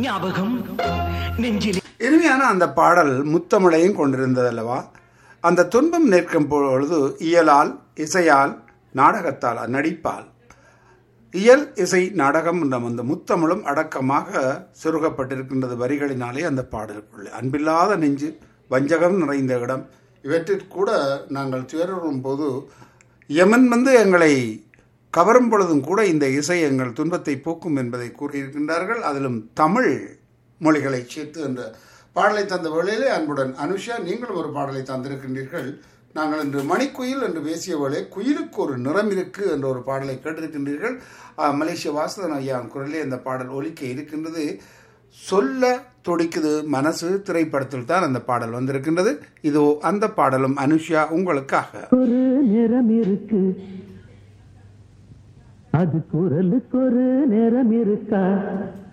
ஞாபகம் நெஞ்சிலே இனிமையான அந்த பாடல் முத்தமிழையும் கொண்டிருந்தது அல்லவா அந்த துன்பம் நிற்கும் பொழுது இயலால் இசையால் நாடகத்தால் நடிப்பால் இயல் இசை நாடகம் என்ற அந்த முத்தமிழும் அடக்கமாக சுருகப்பட்டிருக்கின்றது வரிகளினாலே அந்த பாடலுக்குள்ளே அன்பில்லாத நெஞ்சு வஞ்சகம் நிறைந்த இடம் இவற்றில் கூட நாங்கள் துயரும் போது யமன் வந்து எங்களை கவரும் பொழுதும் கூட இந்த இசை எங்கள் துன்பத்தை போக்கும் என்பதை கூறியிருக்கின்றார்கள் அதிலும் தமிழ் மொழிகளை சேர்த்து என்ற பாடலை தந்த வேளையிலே அன்புடன் அனுஷா நீங்களும் ஒரு பாடலை தந்திருக்கின்றீர்கள் நாங்கள் இன்று மணிக்குயில் என்று பேசிய வேளை குயிலுக்கு ஒரு நிறம் இருக்கு என்ற ஒரு பாடலை கேட்டிருக்கின்றீர்கள் ஆஹ், மலேசிய வாசுதன் ஐயா குரலே அந்த பாடல் ஒலிக்க இருக்கின்றது சொல்ல துடிக்குது மனசு திரைப்படத்தில் தான் அந்த பாடல் வந்திருக்கின்றது இதோ அந்த பாடலும் அனுஷா உங்களுக்காக ஒரு நிறம் இருக்கு அது குரலுக்கு ஒரு நிறம் இருக்கா